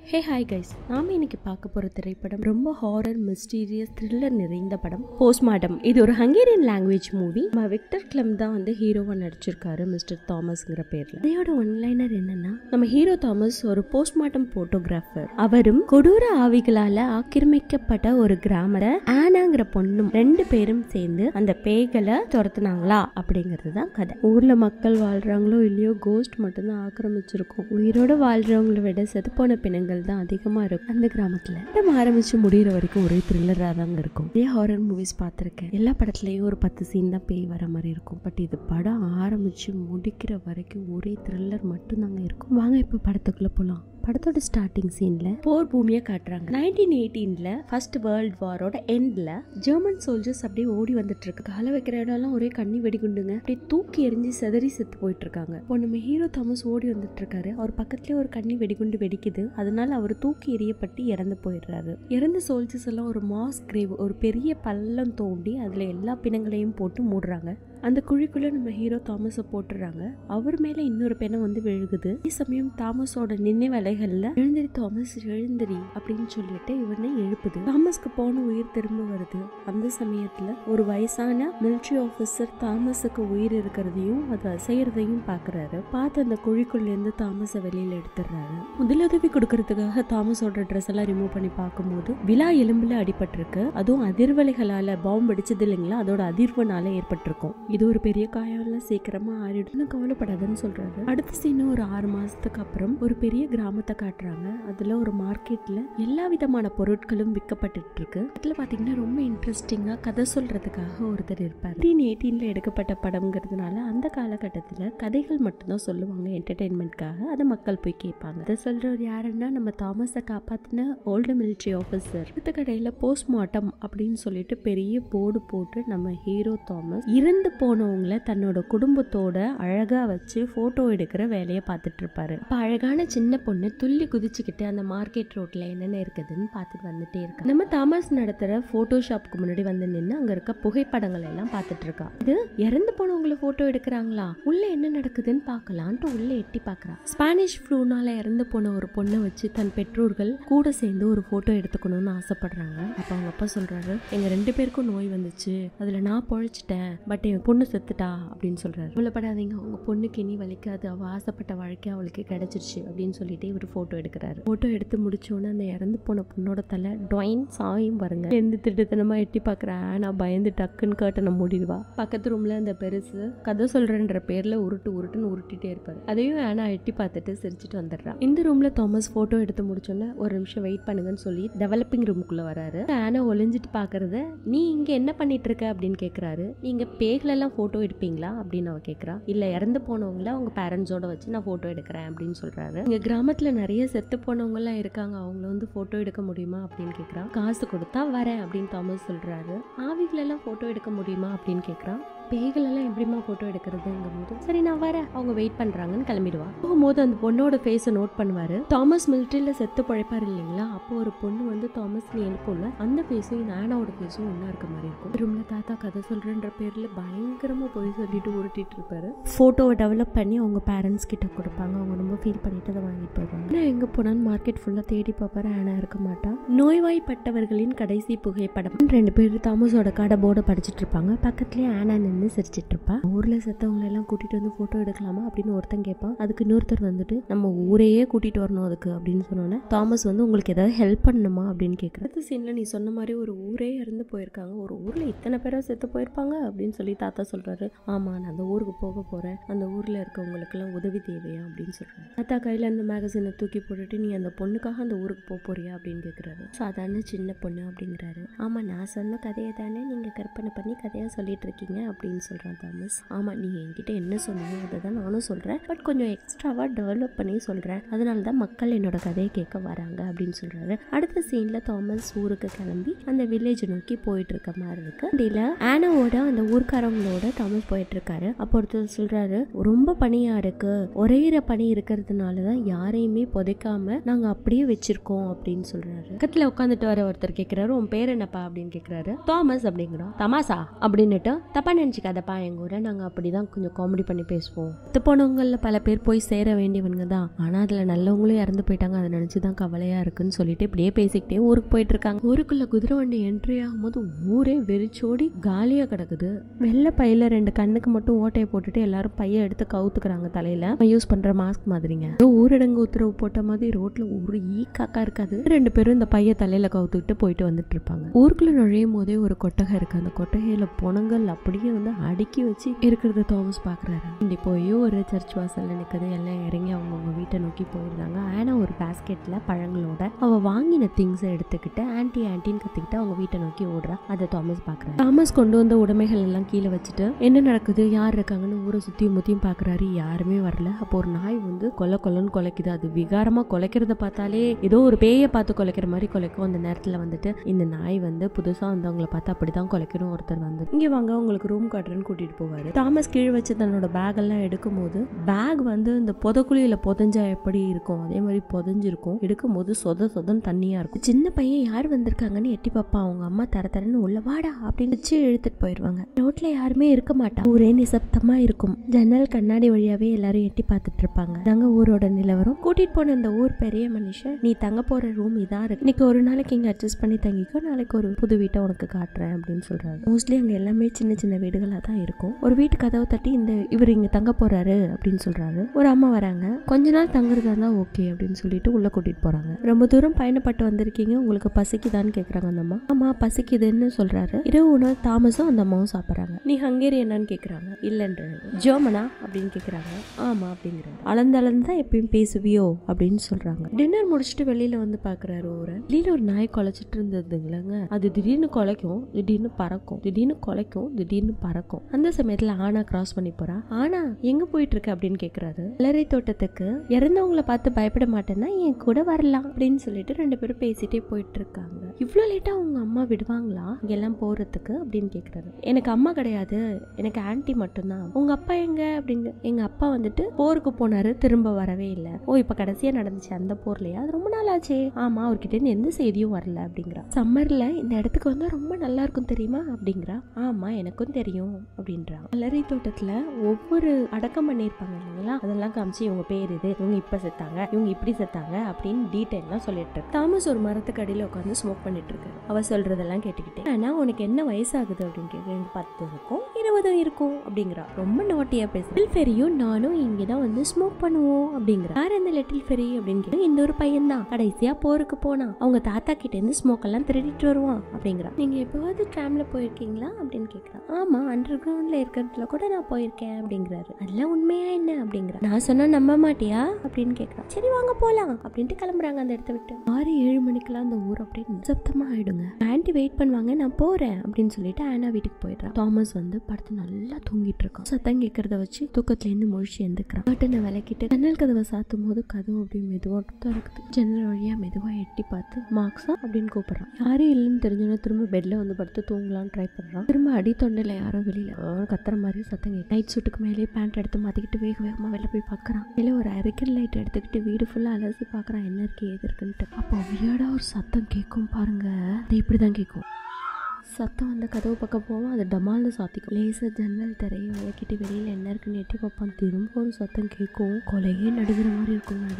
Hey hi guys நாம இன்னைக்கு பார்க்க போற திரைப்படம் ரொம்ப ஹாரர் மிஸ்டீரியஸ் த்ரில்லர் நிறைந்த படம் போஸ்ட்மார்ட்டம் இது ஒரு ஹங்கேரியன் லாங்குவேஜ் மூவி நம்ம விக்டர் கிளம் தான் வந்து ஹீரோவா நடிச்சிருக்காரு மிஸ்டர் தாமஸ்ங்கிற பேர்ல இதையோட ஒன்லைனர் என்னன்னா நம்ம ஹீரோ தாமஸ் ஒரு போஸ்ட்மார்ட்டம் போட்டோகிராஃபர் அவரும் கொடூர ஆவிகளால ஆக்கிரமிக்கப்பட்ட ஒரு கிராமர ஆனாங்கிற பொண்ணும் ரெண்டு பேரும் சேர்ந்து அந்த பேய்களை துரத்துனாங்களா அப்படிங்கிறது தான் கதை ஊர்ல மக்கள் வாழ்றாங்களோ இல்லையோ கோஸ்ட் மட்டும்தான் ஆக்கிரமிச்சிருக்கும் உயிரோட வாழ்றவங்களை விட செத்துப்போன பிணங்கள் தான் அதிகமா இருக்கும் அந்த கிராமத்துல படம் ஆரம்பிச்சு முடியிற வரைக்கும் ஒரே த்ரில்லரா தாங்க இருக்கும் நிறைய ஹாரர் மூவிஸ் பார்த்திருக்கேன் எல்லா படத்துலயும் ஒரு பத்து சீன் தான் பேய் வர மாதிரி இருக்கும் பட் இது படம் ஆரம்பிச்சு முடிக்கிற வரைக்கும் ஒரே த்ரில்லர் மட்டும்தாங்க இருக்கும் வாங்க இப்ப படத்துக்குள்ள போலாம் படத்தோட ஸ்டார்டிங் சீன்ல போர் பூமியை காட்டுறாங்க நைன்டீன் எயிட்டீன்ல ஃபர்ஸ்ட் வேர்ல்ட் வாரோட எண்ட்ல ஜெர்மன் சோல்ஜர்ஸ் அப்படியே ஓடி வந்துட்டு இருக்கு கால வைக்கிற இடம்லாம் ஒரே கண்ணி வெடிகுண்டுங்க அப்படியே தூக்கி எரிஞ்சு செதறி செத்து போயிட்டு இருக்காங்க இப்போ நம்ம ஹீரோ தாமஸ் ஓடி வந்துட்டு இருக்காரு அவர் பக்கத்துலயே ஒரு கண்ணி வெடிகுண்டு வெடிக்குது அதனால அவர் தூக்கி எறியப்பட்டு இறந்து போயிடுறாரு இறந்த சோல்ஜர்ஸ் எல்லாம் ஒரு மாஸ் கிரேவ் ஒரு பெரிய பள்ளம் தோண்டி அதுல எல்லா பிணங்களையும் போட்டு மூடுறாங்க அந்த குழிக்குள்ள நம்ம ஹீரோ தாமஸை போட்டுறாங்க அவர் மேல இன்னொரு பெண்ணை வந்து விழுகுது அதே சமயம் தாமஸோட நினைவலைகள்ல எழுந்திரி தாமஸ் எழுந்திரி அப்படின்னு சொல்லிட்டு இவனை எழுப்புது தாமஸ்க்கு போன உயிர் திரும்ப வருது அந்த சமயத்துல ஒரு வயசான மிலிட்ரி ஆபீசர் தாமஸுக்கு உயிர் இருக்கிறதையும் அது அசையறதையும் பாக்குறாரு பார்த்து அந்த குழிக்குள்ள இருந்து தாமஸை வெளியில எடுத்துடுறாரு முதலுதவி கொடுக்கறதுக்காக தாமஸோட ட்ரெஸ் எல்லாம் ரிமூவ் பண்ணி பார்க்கும்போது விழா எலும்புல அடிபட்டிருக்கு அதுவும் அதிர்வலைகளால பாம்பு அடிச்சது இல்லைங்களா அதோட அதிர்வுனால ஏற்பட்டிருக்கும் இது ஒரு பெரிய காயம் இல்ல சீக்கிரமா ஆறிடும்னு கவலைப்படாதுன்னு சொல்றாரு அடுத்த சீன் ஒரு ஆறு மாசத்துக்கு அப்புறம் ஒரு பெரிய கிராமத்தை காட்டுறாங்க அதுல ஒரு மார்க்கெட்ல எல்லா விதமான பொருட்களும் விற்கப்பட்டுட்டு இருக்கு இதுல பாத்தீங்கன்னா ரொம்ப இன்ட்ரெஸ்டிங்கா கதை சொல்றதுக்காக ஒருத்தர் இருப்பார் நைன்டீன் எயிட்டீன்ல எடுக்கப்பட்ட படம்ங்கிறதுனால அந்த காலகட்டத்துல கதைகள் மட்டும்தான் சொல்லுவாங்க என்டர்டைன்மெண்ட்காக அதை மக்கள் போய் கேட்பாங்க அதை சொல்றவர் யாருன்னா நம்ம தாமஸை காப்பாத்தின ஓல்டு மிலிட்ரி ஆஃபீஸர் அடுத்த கடையில போஸ்ட்மார்ட்டம் அப்படின்னு சொல்லிட்டு பெரிய போர்டு போட்டு நம்ம ஹீரோ தாமஸ் இறந்து போனவங்கள தன்னோட குடும்பத்தோட அழகா வச்சு போட்டோ எடுக்கிற வேலையை பார்த்துட்டு இருப்பாரு அப்ப அழகான சின்ன பொண்ணு துள்ளி குதிச்சுக்கிட்டு அந்த மார்க்கெட் ரோட்ல என்னென்ன இருக்குதுன்னு பார்த்துட்டு வந்துட்டே இருக்கா நம்ம தாமஸ் நடத்துற போட்டோ ஷாப்புக்கு முன்னாடி வந்து நின்று அங்க இருக்க புகைப்படங்கள் எல்லாம் பார்த்துட்டு இருக்கா இது இறந்து போனவங்கள போட்டோ எடுக்கிறாங்களா உள்ள என்ன நடக்குதுன்னு பார்க்கலான்ட்டு உள்ள எட்டி பார்க்கறா ஸ்பானிஷ் ஃப்ளூனால இறந்து போன ஒரு பொண்ணை வச்சு தன் பெற்றோர்கள் கூட சேர்ந்து ஒரு போட்டோ எடுத்துக்கணும்னு ஆசைப்படுறாங்க அப்ப அவங்க அப்பா சொல்றாரு எங்க ரெண்டு பேருக்கும் நோய் வந்துச்சு அதுல நான் பொழைச்சிட்டேன் பட் என் பொண்ணு செத்துட்டா அப்படின்னு சொல்றாரு கவலைப்படாதீங்க உங்க பொண்ணுக்கு இனி வலிக்காது அவ ஆசைப்பட்ட வாழ்க்கை அவளுக்கு கிடைச்சிருச்சு அப்படின்னு சொல்லிட்டு இவர் போட்டோ எடுக்கிறாரு போட்டோ எடுத்து முடிச்சோன்னே அந்த இறந்து போன பொண்ணோட தலை டொயின் சாயும் பாருங்க எந்த திட்டத்தனமா எட்டி பாக்குறேன் நான் பயந்து டக்குன்னு கர்ட்டனை மூடிடுவா பக்கத்து ரூம்ல அந்த பெருசு கதை சொல்றேன்ற பேர்ல உருட்டு உருட்டுன்னு உருட்டிட்டே இருப்பாரு அதையும் ஆனா எட்டி பார்த்துட்டு சிரிச்சிட்டு வந்துடுறான் இந்த ரூம்ல தாமஸ் போட்டோ எடுத்து முடிச்சோன்னே ஒரு நிமிஷம் வெயிட் பண்ணுங்கன்னு சொல்லி டெவலப்பிங் ரூமுக்குள்ள வராரு ஆனா ஒளிஞ்சிட்டு பாக்குறத நீ இங்க என்ன பண்ணிட்டு இருக்க அப்படின்னு கேக்குறாரு நீங்க பேய்களெல்லாம் போட்டோ எடுப்பீங்களா அப்படின்னு அவ கேக்குறா இல்ல இறந்து போனவங்கள அவங்க பேரண்ட்ஸோட வச்சு நான் போட்டோ எடுக்கிறேன் அப்படின்னு சொல்றாரு இங்க கிராமத்துல நிறைய செத்து போனவங்க எல்லாம் இருக்காங்க அவங்கள வந்து போட்டோ எடுக்க முடியுமா அப்படின்னு கேக்குறா காசு கொடுத்தா வரேன் அப்படின்னு தாமஸ் சொல்றாரு ஆவிகளெல்லாம் போட்டோ எடுக்க முடியுமா அப்படின்னு கேக்குறா பேய்கள் எல்லாம் எப்படிமா போட்டோ எடுக்கிறதுங்கும் போது சரி நான் வரேன் அவங்க வெயிட் பண்றாங்கன்னு கிளம்பிடுவா போகும்போது அந்த பொண்ணோட ஃபேஸை நோட் பண்ணுவாரு தாமஸ் மிலிட்ரியில செத்து பழைப்பாரு இல்லைங்களா அப்போ ஒரு பொண்ணு வந்து தாமஸ் நீ எழுப்பும்ல அந்த ஃபேஸும் நானாவோட ஃபேஸும் ஒன்னா இருக்க மாதிரி இருக்கும் ரூம்ல தாத்தா கதை சொல்றேன்ற பேர்ல பயங்கரமா போய் சொல்லிட்டு உருட்டிட்டு இருப்பாரு போட்டோவை டெவலப் பண்ணி அவங்க பேரண்ட்ஸ் கிட்ட கொடுப்பாங்க அவங்க ரொம்ப ஃபீல் பண்ணிட்டு அதை வாங்கிட்டு போயிடுவாங்க ஆனா எங்க போனாலும் மார்க்கெட் ஃபுல்லா தேடி பார்ப்பாரு ஆனா இருக்க மாட்டா நோய்வாய்ப்பட்டவர்களின் கடைசி புகைப்படம் ரெண்டு பேர் தாமஸோட கடை போர்டை படிச்சிட்டு இருப்பாங்க பக்கத்துலயே ஆனா நின்று சிரிச்சிட்டு இருப்பா ஊர்ல செத்தவங்க எல்லாம் கூட்டிட்டு வந்து போட்டோ எடுக்கலாமா அப்படின்னு ஒருத்தன் கேட்பான் அதுக்கு இன்னொருத்தர் வந்துட்டு நம்ம ஊரையே கூட்டிட்டு வரணும் அதுக்கு அப்படின்னு சொன்னோன்னே தாமஸ் வந்து உங்களுக்கு ஏதாவது ஹெல்ப் பண்ணணுமா அப்படின்னு கேட்குற அடுத்த சீன்ல நீ சொன்ன மாதிரி ஒரு ஊரே இறந்து போயிருக்காங்க ஒரு ஊர்ல இத்தனை பேரா செத்து போயிருப்பாங்க அப்படின்னு சொல்லி தாத்தா சொல்றாரு ஆமா நான் அந்த ஊருக்கு போக போறேன் அந்த ஊர்ல இருக்கவங்களுக்கெல்லாம் உதவி தேவையா அப்படின்னு சொல்றாரு தாத்தா கையில அந்த மேகசினை தூக்கி போட்டுட்டு நீ அந்த பொண்ணுக்காக அந்த ஊருக்கு போக போறியா அப்படின்னு கேக்குறாரு சாதாரண சின்ன பொண்ணு அப்படிங்கிறாரு ஆமா நான் சொன்ன கதையை தானே நீங்க கற்பனை பண்ணி கதையா சொல்லிட்டு இருக்கீங்க அப்படின்னு சொல்றான் தாமஸ் ஆமா நீ என்கிட்ட என்ன சொன்னீங்க அதை தான் நானும் சொல்றேன் பட் கொஞ்சம் எக்ஸ்ட்ராவா டெவலப் பண்ணி சொல்றேன் அதனால தான் மக்கள் என்னோட கதையை கேட்க வராங்க அப்படின்னு சொல்றாரு அடுத்த சீன்ல தாமஸ் ஊருக்கு கிளம்பி அந்த வில்லேஜ் நோக்கி போயிட்டு இருக்க மாதிரி இருக்கு வண்டியில ஆனாவோட அந்த ஊர்க்காரங்களோட தாமஸ் போயிட்டு இருக்காரு அப்போ ஒருத்தர் சொல்றாரு ரொம்ப பனியா இருக்கு ஒரேற பனி இருக்கிறதுனால தான் யாரையுமே புதைக்காம நாங்க அப்படியே வச்சிருக்கோம் அப்படின்னு சொல்றாரு பக்கத்துல உட்காந்துட்டு வர ஒருத்தர் கேக்குறாரு உன் பேர் என்னப்பா அப்படின்னு கேக்குறாரு தாமஸ் அப்படிங்கிறோம் தமாசா அப்படின்னுட்டு தப்பா நினைச்சு நினச்சிக்காதப்பா எங்கள் ஊரை நாங்கள் அப்படி தான் கொஞ்சம் காமெடி பண்ணி பேசுவோம் செத்து போனவங்களில் பல பேர் போய் சேர வேண்டியவங்க தான் ஆனால் அதில் நல்லவங்களும் இறந்து போயிட்டாங்க அதை நினச்சி தான் கவலையாக இருக்குன்னு சொல்லிட்டு இப்படியே பேசிக்கிட்டே ஊருக்கு போயிட்டு இருக்காங்க ஊருக்குள்ள குதிரை வண்டி என்ட்ரி ஆகும்போது ஊரே வெறிச்சோடி காலியாக கிடக்குது வெள்ளை பையில ரெண்டு கண்ணுக்கு மட்டும் ஓட்டையை போட்டுட்டு எல்லாரும் பைய எடுத்து கவுத்துக்கிறாங்க தலையில யூஸ் பண்ற மாஸ்க் மாதிரிங்க ஏதோ ஊரடங்கு உத்தரவு போட்ட மாதிரி ரோட்ல ஒரு ஈ காக்கா இருக்காது ரெண்டு பேரும் இந்த பைய தலையில கவுத்துக்கிட்டு போயிட்டு வந்துட்டு இருப்பாங்க ஊருக்குள்ள நுழையும் போதே ஒரு கொட்டகை இருக்கு அந்த கொட்டகையில பொணங்கள் அப்படியே வந்து அடுக்கி வச்சு இருக்கிறத தாமஸ் பாக்குறாரு இப்படி போய் ஒரு சர்ச் வாசல்ல நிக்குது எல்லாம் இறங்கி அவங்கவுங்க வீட்டை நோக்கி போயிருந்தாங்க ஆனா ஒரு பேஸ்கெட்ல பழங்களோட அவ வாங்கின திங்ஸை எடுத்துக்கிட்டு ஆன்டி ஆன்டின்னு கத்திக்கிட்டு அவங்க வீட்டை நோக்கி ஓடுறா அதை தாமஸ் பாக்குறாரு தாமஸ் கொண்டு வந்த உடைமைகள் எல்லாம் கீழே வச்சுட்டு என்ன நடக்குது யார் இருக்காங்கன்னு ஊரை சுத்தியும் முத்தியும் பாக்குறாரு யாருமே வரல அப்போ ஒரு நாய் வந்து கொலை கொலைன்னு குலைக்குது அது விகாரமா குலைக்கிறத பார்த்தாலே ஏதோ ஒரு பேயை பார்த்து குலைக்கிற மாதிரி குலைக்கும் அந்த நேரத்துல வந்துட்டு இந்த நாய் வந்து புதுசா வந்தவங்களை பார்த்து அப்படிதான் குலைக்கணும் ஒருத்தர் வந்து இங்க வாங்க உங்களுக்கு ரூம் காட்டுறேன்னு கூட்டிட்டு போவாரு தாமஸ் கீழே வச்சு தன்னோட பேக் எல்லாம் எடுக்கும் போது பேக் வந்து இந்த புதக்குழியில புதஞ்சா எப்படி இருக்கும் அதே மாதிரி புதஞ்சிருக்கும் எடுக்கும் போது சொத சொதன்னு தண்ணியா இருக்கும் சின்ன பையன் யார் வந்திருக்காங்கன்னு எட்டி பாப்பா அவங்க அம்மா தர தரன்னு உள்ள வாடா அப்படின்னு வச்சு இழுத்துட்டு போயிடுவாங்க ரோட்ல யாருமே இருக்க மாட்டா ஊரே நிசப்தமா இருக்கும் ஜன்னல் கண்ணாடி வழியாவே எல்லாரும் எட்டி பார்த்துட்டு இருப்பாங்க நாங்க ஊரோட நிலவரம் கூட்டிட்டு போன இந்த ஊர் பெரிய மனுஷன் நீ தங்க போற ரூம் இதா இருக்கு இன்னைக்கு ஒரு நாளைக்கு இங்க அட்ஜஸ்ட் பண்ணி தங்கிக்கோ நாளைக்கு ஒரு புது வீட்டை உனக்கு காட்டுறேன் அப்படின்னு சொல்றாரு மோஸ்ட்லி அங்க எல்லாமே சின்ன சின்ன வீடுகளா தான் இருக்கும் ஒரு வீட்டு கதவை தட்டி இந்த இவர் இங்க தங்க போறாரு அப்படின்னு சொல்றாரு ஒரு அம்மா வராங்க கொஞ்ச நாள் தங்குறதா இருந்தா ஓகே அப்படின்னு சொல்லிட்டு உள்ள கூட்டிட்டு போறாங்க ரொம்ப தூரம் பயணப்பட்டு வந்திருக்கீங்க உங்களுக்கு பசிக்குதான்னு கேக்குறாங்க அந்த அம்மா அம்மா பசிக்குதுன்னு சொல்றாரு இரவு உணவு தாமஸும் அந்த அம்மாவும் சாப்பிடுறாங்க நீ ஹங்கேரி என்னன்னு கேக்குறாங்க இல்லன்றாரு ஜோமனா அப்படின்னு கேக்குறாங்க ஆமா அப்படிங்கிறாரு அளந்து அளந்து தான் எப்பயும் பேசுவியோ அப்படின்னு சொல்றாங்க டின்னர் முடிச்சுட்டு வெளியில வந்து பாக்குறாரு ஊரை வெளியில ஒரு நாய் குலைச்சிட்டு இருந்ததுங்களங்க அது திடீர்னு குலைக்கும் திடீர்னு பறக்கும் திடீர்னு குலைக்கும் திடீர்னு பறக்கும் அந்த சமயத்துல ஆனா கிராஸ் பண்ணி போறா ஆனா எங்க போயிட்டு இருக்க அப்படின்னு கேக்குறாரு மலரை தோட்டத்துக்கு இறந்தவங்கள பார்த்து பயப்பட மாட்டேன்னா என் கூட வரலாம் அப்படின்னு சொல்லிட்டு ரெண்டு பேரும் பேசிட்டே போயிட்டு இருக்காங்க இவ்வளோ லேட்டா உங்க அம்மா விடுவாங்களா இங்கெல்லாம் போறதுக்கு அப்படின்னு கேக்குறாரு எனக்கு அம்மா கிடையாது எனக்கு ஆன்ட்டி மட்டும்தான் உங்க அப்பா எங்க அப்படின்னு எங்க அப்பா வந்துட்டு போருக்கு போனாரு திரும்ப வரவே இல்லை ஓ இப்ப கடைசியா நடந்துச்சு அந்த போர்லயா அது ரொம்ப நாள் ஆச்சே ஆமா அவர்கிட்ட இருந்து எந்த செய்தியும் வரல அப்படிங்கிறா சம்மர்ல இந்த இடத்துக்கு வந்தா ரொம்ப நல்லா இருக்கும் தெரியுமா அப்படிங்கிறா ஆமா எனக்கும் தெரியும் அப்படின்றா மலரை தோட்டத்துல ஒவ்வொரு அடக்கம் பண்ணியிருப்பாங்க இல்லைங்களா அதெல்லாம் காமிச்சு இவங்க பேர் இது இவங்க இப்ப செத்தாங்க இவங்க இப்படி செத்தாங்க அப்படின்னு டீட்டெயிலாம் சொல்லிட்டு இருக்கு தாமஸ் ஒரு மரத்துக்கு அடியில உட்காந்து ஸ்மோக் பண்ணிட்டு இருக்காரு அவ சொல்றதெல்லாம் கேட்டுக்கிட்டே ஆனா உனக்கு என்ன வயசாகுது அப்படின்னு கேட்க பத்து இருக்கும் இருபதும் இருக்கும் அப்படிங்கிறா ரொம்ப நாட்டியா பேசுறா லிட்டில் ஃபெரியும் நானும் இங்க தான் வந்து ஸ்மோக் பண்ணுவோம் அப்படிங்கிற யார் இந்த லிட்டில் ஃபெரி அப்படின்னு கேட்டா இந்த ஒரு பையன் தான் கடைசியா போருக்கு போனா அவங்க தாத்தா கிட்ட இருந்து ஸ்மோக் எல்லாம் திருடிட்டு வருவான் அப்படிங்கிறா நீங்க எப்பவாவது ட்ராம்ல போயிருக்கீங்களா அப்படின்னு கேக்குறா ஆமா அண்டர் கிரவுண்ட்ல இருக்கிறதுல கூட நான் போயிருக்கேன் அப்படிங்கிறாரு அதெல்லாம் உண்மையா என்ன அப்படிங்கிற நான் சொன்னா நம்ப மாட்டியா அப்படின்னு கேக்குறா சரி வாங்க போலாம் அப்படின்ட்டு கிளம்புறாங்க அந்த இடத்த விட்டு ஆறு ஏழு மணிக்கெல்லாம் அந்த ஊர் அப்படியே நிசப்தமா ஆயிடுங்க ஆன்ட்டி வெயிட் பண்ணுவாங்க நான் போறேன் அப்படின்னு சொல்லிட்டு ஆனா வீட்டுக்கு போயிடுறான் தாமஸ் வந்து படுத்து நல்லா தூங்கிட்டு இருக்கான் சத்தம் கேட்கறத வச்சு தூக்கத்துல இருந்து முழிச்சு எந்திருக்கிறான் கட்டனை விளக்கிட்டு ஜன்னல் கதவை சாத்தும் போது கதவு அப்படியே மெதுவா திறக்குது ஜன்னல் வழியா மெதுவா எட்டி பார்த்து மார்க்ஸா அப்படின்னு கூப்பிடுறான் யாரும் இல்லைன்னு தெரிஞ்சோன்னா திரும்ப பெட்ல வந்து படுத்து தூங்கலாம்னு ட்ரை பண்றான் திரும்ப அடி தொண்டையில யாரோ வெளியில அவன் கத்துற மாதிரி சத்தம் கேட்கு நைட் சூட்டுக்கு மேலேயே பேண்ட் எடுத்து மாத்திக்கிட்டு வேக வேகமா வெளில போய் பார்க்கறான் மேலே ஒரு அரிக்கன் லைட் எடுத்துக்கிட்டு வீடு ஃபுல்லா அலசி பார்க்கறான் என்ன இருக்கு ஏது இருக்குன்ட்டு அப்போ வியடா ஒரு சத்தம் கேட்கும் பாருங்க அது இப்படிதான் கேட்கும் சத்தம் அந்த கதவு பக்கம் போவோம் அது டமால்னு சாத்திக்கும் லேசர் ஜன்னல் திரையை விளக்கிட்டு வெளியில் என்ன இருக்குன்னு எட்டி பார்ப்பான் திரும்ப ஒரு சத்தம் கேட்கும் கொலையே நடுகிற மாதிரி இருக்கும் அது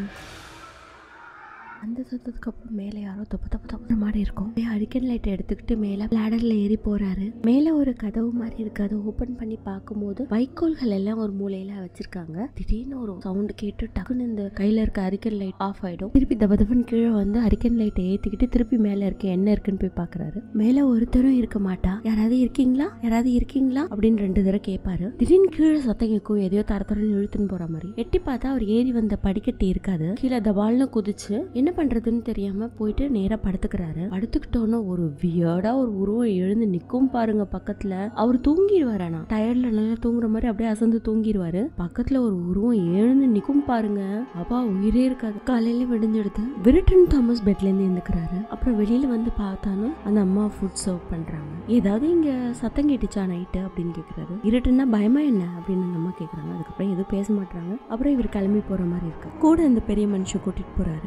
அந்த சத்தத்துக்கு அப்புறம் மேலே யாரோ தப்பு தப்பு தப்புற மாதிரி இருக்கும் அப்படியே அடிக்கன் லைட்டை எடுத்துக்கிட்டு மேலே லேடர்ல ஏறி போறாரு மேலே ஒரு கதவு மாதிரி இருக்கு அதை ஓப்பன் பண்ணி பார்க்கும்போது வைக்கோல்கள் எல்லாம் ஒரு மூலையில வச்சிருக்காங்க திடீர்னு ஒரு சவுண்ட் கேட்டு டக்குன்னு இந்த கையில இருக்க அரிக்கன் லைட் ஆஃப் ஆயிடும் திருப்பி தப தபன்னு கீழே வந்து அரிக்கன் லைட்டை ஏத்திக்கிட்டு திருப்பி மேலே இருக்க என்ன இருக்குன்னு போய் பார்க்கறாரு மேலே ஒருத்தரும் இருக்க மாட்டா யாராவது இருக்கீங்களா யாராவது இருக்கீங்களா அப்படின்னு ரெண்டு தடவை கேட்பாரு திடீர்னு கீழே சத்தம் கேட்கும் எதையோ தர தரன்னு இழுத்துன்னு போற மாதிரி எட்டி பார்த்தா அவர் ஏறி வந்த படிக்கட்டு இருக்காது கீழே தபால்னு குதிச்சு என்ன பண்றதுன்னு தெரியாம போயிட்டு நேரா படுத்துக்கிறாரு படுத்துக்கிட்டோன்னு ஒரு வியர்டா ஒரு உருவம் எழுந்து நிக்கும் பாருங்க பக்கத்துல அவர் தூங்கிடுவாரு ஆனா டயர்ல நல்லா தூங்குற மாதிரி அப்படியே அசந்து தூங்கிடுவாரு பக்கத்துல ஒரு உருவம் எழுந்து நிக்கும் பாருங்க அப்பா உயிரே இருக்காது காலையில விடிஞ்செடுத்து விரிட்டன் தாமஸ் பெட்ல இருந்து எழுந்துக்கிறாரு அப்புறம் வெளியில வந்து பார்த்தாலும் அந்த அம்மா ஃபுட் சர்வ் பண்றாங்க ஏதாவது இங்க சத்தம் கேட்டுச்சா நைட்டு அப்படின்னு கேக்குறாரு இருட்டுன்னா பயமா என்ன அப்படின்னு அந்த அம்மா கேக்குறாங்க அதுக்கப்புறம் எதுவும் பேச மாட்டாங்க அப்புறம் இவர் கிளம்பி போற மாதிரி இருக்கு கூட இந்த பெரிய மனுஷன் கூட்டிட்டு போறாரு போகும்போது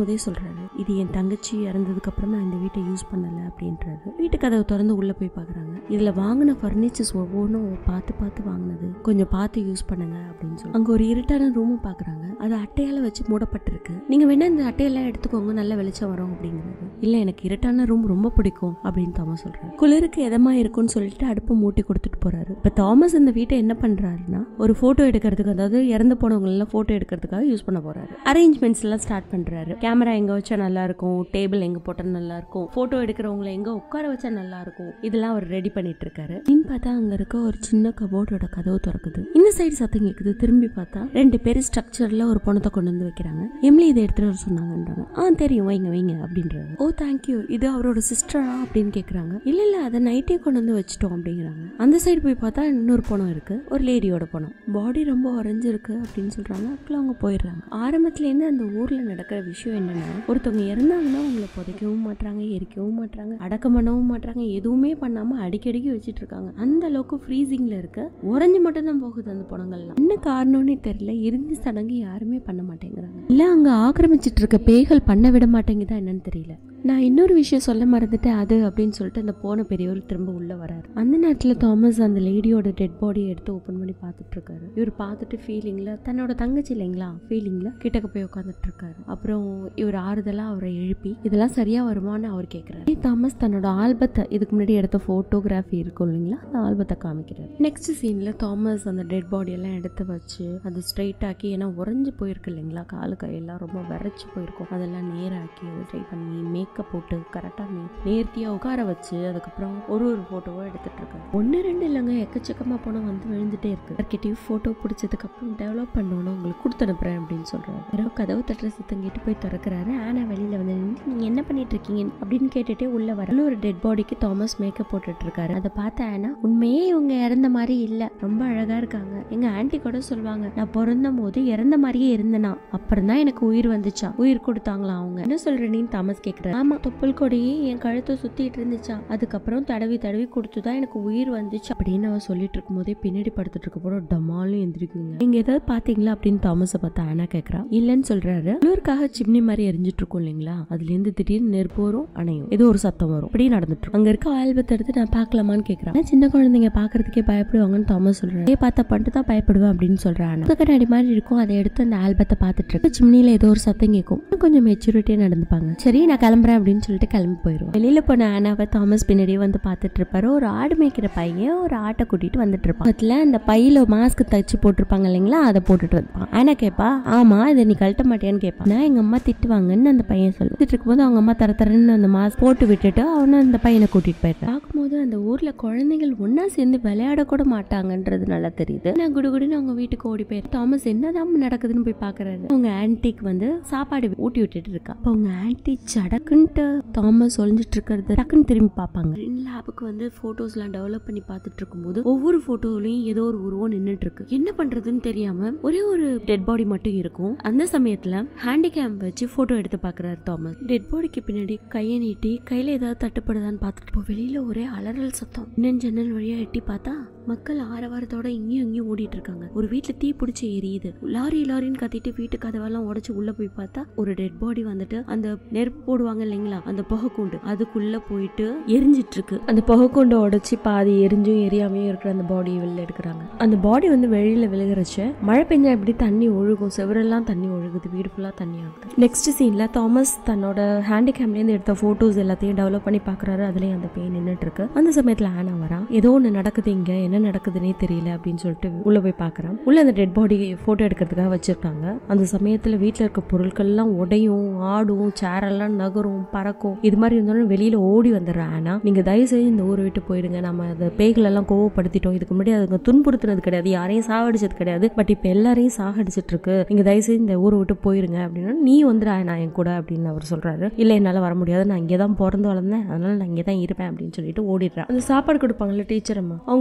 போதே சொல்றாரு இது என் தங்கச்சி இறந்ததுக்கு அப்புறம் நான் இந்த வீட்டை யூஸ் பண்ணல அப்படின்றாரு வீட்டு கதவை திறந்து உள்ள போய் பாக்குறாங்க இதுல வாங்கின ஃபர்னிச்சர்ஸ் ஒவ்வொன்றும் பார்த்து பார்த்து வாங்கினது கொஞ்சம் பார்த்து யூஸ் பண்ணுங்க அப்படின்னு சொல்லி அங்க ஒரு இருட்டான ரூமும் பாக்குறாங்க அது அட்டையால வச்சு மூடப்பட்டிருக்கு நீங்க வேணா இந்த அட்டையெல்லாம் எடுத்துக்கோங்க நல்ல வெளிச்சம் வரும் அப்படிங்கிறாரு இல்ல எனக்கு இருட்டான ரூம் ரொம்ப பிடிக்கும் அப்படின்னு தாமஸ் சொல்றாரு குளிருக்கு எதமா இருக்கும்னு சொல்லிட்டு அடுப்பை மூட்டி கொடுத்துட்டு போறாரு இப்ப தாமஸ் இந்த வீட்டை என்ன பண்றாருன்னா ஒரு போட்டோ எடுக்கிறதுக்கு அதாவது இறந்து போனவங்க எல்லாம் போட்டோ எடுக்கிறதுக்காக யூஸ் பண்ண போறாரு அரேஞ்ச்மெண்ட்ஸ் எல்லாம் ஸ்டார்ட் பண்றாரு கேமரா எங்க வச்சா நல்லா இருக்கும் டேபிள் எங்க போட்டா நல்லா இருக்கும் போட்டோ எடுக்கிறவங்கள எங்க உட்கார வச்சா நல்லா இருக்கும் இதெல்லாம் அவர் ரெடி பண்ணிட்டு இருக்காரு அப்படின்னு பார்த்தா அங்க இருக்க ஒரு சின்ன கபோர்டோட கதவு திறக்குது இந்த சைடு சத்தம் கேக்குது திரும்பி பார்த்தா ரெண்டு பேர் ஸ்ட்ரக்சர்ல ஒரு பணத்தை கொண்டு வந்து வைக்கிறாங்க எம்லி இதை எடுத்துட்டு வர சொன்னாங்கன்றாங்க ஆ தெரியும் வைங்க வைங்க அப்படின்றாங்க ஓ தேங்க்யூ இது அவரோட சிஸ்டரா அப்படின்னு கேக்குறாங்க இல்ல இல்ல அதை நைட்டே கொண்டு வந்து வச்சிட்டோம் அப்படிங்கிறாங்க அந்த சைடு போய் பார்த்தா இன்னொரு பணம் இருக்கு ஒரு லேடியோட பணம் பாடி ரொம்ப உறைஞ்சிருக்கு அப்படின்னு சொல்றாங்க அதுக்குள்ள அவங்க போயிடுறாங்க ஆரம்பத்துல இருந்து அந்த ஊர்ல நடக்கிற விஷயம் என்னன்னா ஒருத்தவங்க இறந்தாங்கன்னா அவங்கள புதைக்கவும் மாட்டாங்க எரிக்கவும் மாட்டாங்க அடக்கம் பண்ணவும் மாட்டாங்க எதுவுமே பண்ணாம அடிக்கடிக்கு வச்சிட்டு இருக்காங்க அந்த அளவுக்கு ஃப்ரீசிங்ல இருக்க உறைஞ்சு மட்டும் தான் போகுது அந்த பணங்கள்லாம் என்ன காரணம்னே தெரியல இறுதி சடங்கு யாருமே பண்ண மாட்டேங்கிறாங்க இல்ல அங்க ஆக்கிரமிச்சிட்டு இருக்க பேய்கள் பண்ண விட மாட்டேங்குதா என்னன்னு தெரியல நான் இன்னொரு விஷயம் சொல்ல மறந்துட்டேன் அது அப்படின்னு சொல்லிட்டு அந்த போன பெரியவர் திரும்ப உள்ள வராரு அந்த நேரத்துல தாமஸ் அந்த லேடியோட டெட் பாடியை எடுத்து ஓபன் பண்ணி பார்த்துட்டு இருக்காரு இவர் பார்த்துட்டு ஃபீலிங்ல தன்னோட தங்கச்சி இல்லைங்களா ஃபீலிங்ல கிட்டக்க போய் உட்காந்துட்டு இருக்காரு அப்புறம் இவர் ஆறுதலா அவரை எழுப்பி இதெல்லாம் சரியா வருமான்னு அவர் கேட்கிறாரு தாமஸ் தன்னோட ஆல்பத்தை இதுக்கு முன்னாடி எடுத்த போட்டோகிராஃபி இருக்கும் இல்லைங்களா அந்த ஆல்பத்தை காமிக்கிறாரு நெக்ஸ்ட் சீன்ல தாமஸ் அந்த டெட் பாடி எல்லாம் எடுத்து வச்சு அது ஸ்ட்ரைட் ஆக்கி ஏன்னா உறைஞ்சு போயிருக்கு இல்லைங்களா காலு கையெல்லாம் ரொம்ப விரைச்சு போயிருக்கும் அதெல்லாம் நேராக்கி அதை ட்ரை பண்ணி மேக்கப் போட்டு கரெக்டாக நே நேர்த்தியா உட்கார வச்சு அதுக்கப்புறம் ஒரு ஒரு போட்டோவா எடுத்துட்டு இருக்காரு ஒன்று ரெண்டு இல்லைங்க எக்கச்சக்கமா பணம் வந்து விழுந்துட்டே இருக்கு மார்க்கெட்டிவ் போட்டோ பிடிச்சதுக்கு அப்புறம் டெவலப் பண்ணணும் உங்களுக்கு கொடுத்து அனுப்புறேன் அப்படின்னு சொல்றாரு இரவு கதவு தட்டுற சத்தம் கேட்டு போய் திறக்கிறாரு ஆனா வெளியில வந்து நின்னு, நீங்க என்ன பண்ணிட்டு இருக்கீங்க அப்படின்னு கேட்டுட்டே உள்ள வர ஒரு டெட் பாடிக்கு தாமஸ் மேக்கப் போட்டுட்டு இருக்காரு அதை பார்த்த ஆனா உண்மையே இவங்க இறந்த மாதிரி இல்ல ரொம்ப அழகா இருக்காங்க எங்க ஆன்ட்டி கூட சொல்லுவாங்க நான் பிறந்த போது இறந்த மாதிரியே இருந்தனா அப்புறம் தான் எனக்கு உயிர் வந்துச்சா உயிர் கொடுத்தாங்களா அவங்க என்ன சொல்ற நீ தாமஸ் கேக்குறாரு ஆமா தொப்புள் கொடியே என் கழுத்தை சுத்திட்டு இருந்துச்சா அதுக்கப்புறம் தடவி தடவி கொடுத்துதான் எனக்கு உயிர் வந்துச்சு அப்படின்னு அவ சொல்லிட்டு இருக்கும் போதே பின்னாடி படுத்துட்டு இருக்க போற டமாலும் எந்திரிக்குங்க நீங்க ஏதாவது பாத்தீங்களா அப்படின்னு தாமஸை பார்த்து ஆனா கேக்குறா இல்லன்னு சொல்றாரு குளிருக்காக சிம்னி மாதிரி எரிஞ்சிட்டு இருக்கும் இல்லைங்களா அதுல இருந்து திடீர்னு நெருப்பு வரும் அணையும் ஏதோ ஒரு சத்தம் வரும் இப்படி நடந்துட்டு இருக்கும். அங்க இருக்க ஆல்பத்தை எடுத்து நான் பார்க்கலாமான்னு கேக்குறேன் ஆனா சின்ன குழந்தைங்க பாக்குறதுக்கே பயப்படுவாங்கன்னு தாமஸ் சொல்றாரு ஏ பார்த்தா பண்ணிட்டு தான் பயப்படுவேன் அப்படின்னு சொல்றான் புது கண்ணாடி மாதிரி இருக்கும் அதை எடுத்து அந்த ஆல்பத்தை பார்த்துட்டு இருக்கு சிம்னில ஏதோ ஒரு சத்தம் கேட்கும் இன்னும் கொஞ்சம் மெச்சூரிட்டியா நடந்துப்பாங்க சரி நான் கிளம்புறேன் அப்படின்னு சொல்லிட்டு கிளம்பி போயிடுவோம் வெளியில போன ஆனாவை தாமஸ் பின்னாடியே வந்து பார்த்துட்டு இருப்பாரு ஒரு ஆடு மேய்க்கிற பையன் ஒரு ஆட்டை கூட்டிட்டு வந்துட்டு இருப்பான் அதுல அந்த பையில மாஸ்க் தச்சு போட்டிருப்பாங்க இல்லைங்களா அதை போட்டுட்டு வந்துப்பான் ஆனா கேப்பா ஆமா இதை நீ கழட்ட மாட்டியான்னு கேட்பான் நான் எங்க அம்மா திட்டுவாங்கன்னு அந்த பையன் சொல்லு திட்டு இருக்கும்போது அவங்க அம்மா தர தரன்னு அந்த மாஸ்க் போட்டு விட்டுட்டு அவனும் அந்த பையனை கூட்டிட்டு போயிடுறான் பார்க்கும்போது அந்த ஊர்ல குழந்தைகள் ஒண்ணா சேர்ந்து விளையாட கூட மாட்டாங்கன்றது நல்லா தெரியுது நான் குடுகுடுன்னு அவங்க வீட்டுக்கு ஓடி போயிரு தாமஸ் என்னதான் நடக்குதுன்னு போய் பாக்குறாரு அவங்க ஆன்டிக்கு வந்து சாப்பாடு ஊட்டி விட்டுட்டு இருக்கா அப்ப அவங்க ஆன்டி சடக்குன்ட்டு தாமஸ் ஒளிஞ்சிட்டு இருக்கிறது டக்குன்னு திரும்பி பார்ப்பாங்க லேபுக்கு வந்து போட்டோஸ் எல்லாம் டெவலப் பண்ணி பார்த்துட்டு இருக்கும்போது ஒவ்வொரு போட்டோலையும் ஏதோ ஒரு உருவம் நின்னுட்டு இருக்கு என்ன பண்றதுன்னு தெரியாம ஒரே ஒரு டெட் பாடி மட்டும் இருக்கும் அந்த சமயத்துல ஹேண்டிகேம் வச்சு போட்டோ எடுத்து பாக்குறாரு தாமஸ் டெட் பாடிக்கு பின்னாடி கையை நீட்டி கையில ஏதாவது தட்டுப்படுதான்னு பார்த்துட்டு இப்போ வெளியில ஒரே அலறல் சத்தம் இன்னும் ஜன்னல் வழியா எட்டி பார்த்தா மக்கள் ஆரவாரத்தோட இங்கேயும் இங்கேயும் ஓடிட்டு இருக்காங்க ஒரு வீட்டுல தீ பிடிச்சி எரியுது லாரி லாரின்னு கத்திட்டு வீட்டு கதவெல்லாம் உடைச்சு உள்ள போய் பார்த்தா ஒரு டெட் பாடி வந்துட்டு அந்த நெருப்பு போடுவாங்க இல்லைங்களா அந்த புகை கூண்டு அதுக்குள்ள போயிட்டு எரிஞ்சிட்டு இருக்கு அந்த புகை கூண்டை உடைச்சு பாதி எரிஞ்சும் எரியாமையும் இருக்கிற அந்த பாடியை வெளில எடுக்கிறாங்க அந்த பாடி வந்து வெளியில விழுகிறச்ச மழை பெஞ்சா எப்படி தண்ணி ஒழுகும் செவரெல்லாம் தண்ணி ஒழுகுது வீடு ஃபுல்லா தண்ணி ஆகுது நெக்ஸ்ட் சீன்ல தாமஸ் தன்னோட ஹேண்டிகேம்ல இருந்து எடுத்த போட்டோஸ் எல்லாத்தையும் டெவலப் பண்ணி பாக்குறாரு அதுலயும் அந்த பெயின் நின்னுட்டு இருக்கு அந்த சமயத்துல ஆனா வரா ஏதோ ஒண்ணு நடக்குது இங்க என்ன நடக்குதுன்னே தெரியல அப்படின்னு சொல்லிட்டு உள்ள போய் பாக்குறான் உள்ள அந்த டெட் பாடி போட்டோ எடுக்கிறதுக்காக வச்சிருக்காங்க அந்த சமயத்துல வீட்டுல இருக்க பொருட்கள் எல்லாம் உடையும் ஆடும் சேரெல்லாம் நகரும் பறக்கும் இது மாதிரி இருந்தாலும் வெளியில ஓடி வந்துடுறேன் ஆனா நீங்க தயவு செய்து இந்த ஊரை விட்டு போயிடுங்க நம்ம அந்த பேய்கள் எல்லாம் கோவப்படுத்திட்டோம் இதுக்கு முன்னாடி அதுங்க துன்புறுத்துனது கிடையாது யாரையும் சாகடிச்சது கிடையாது பட் இப்ப எல்லாரையும் சாகடிச்சிட்டு இருக்கு நீங்க தயவு செய்து இந்த ஊரை விட்டு போயிருங்க அப்படின்னா நீ வந்துடா நான் என் கூட அப்படின்னு அவர் சொல்றாரு இல்ல என்னால வர முடியாது நான் இங்கே தான் பிறந்து வளர்ந்தேன் அதனால நான் இங்கே தான் இருப்பேன் அப்படின்னு சொல்லிட்டு ஓடிடுறேன் அந்த சாப்பாடு கொடுப்பாங்கல்ல டீச்சர் அம்மா அவங்க கிட்ட போயிட்டு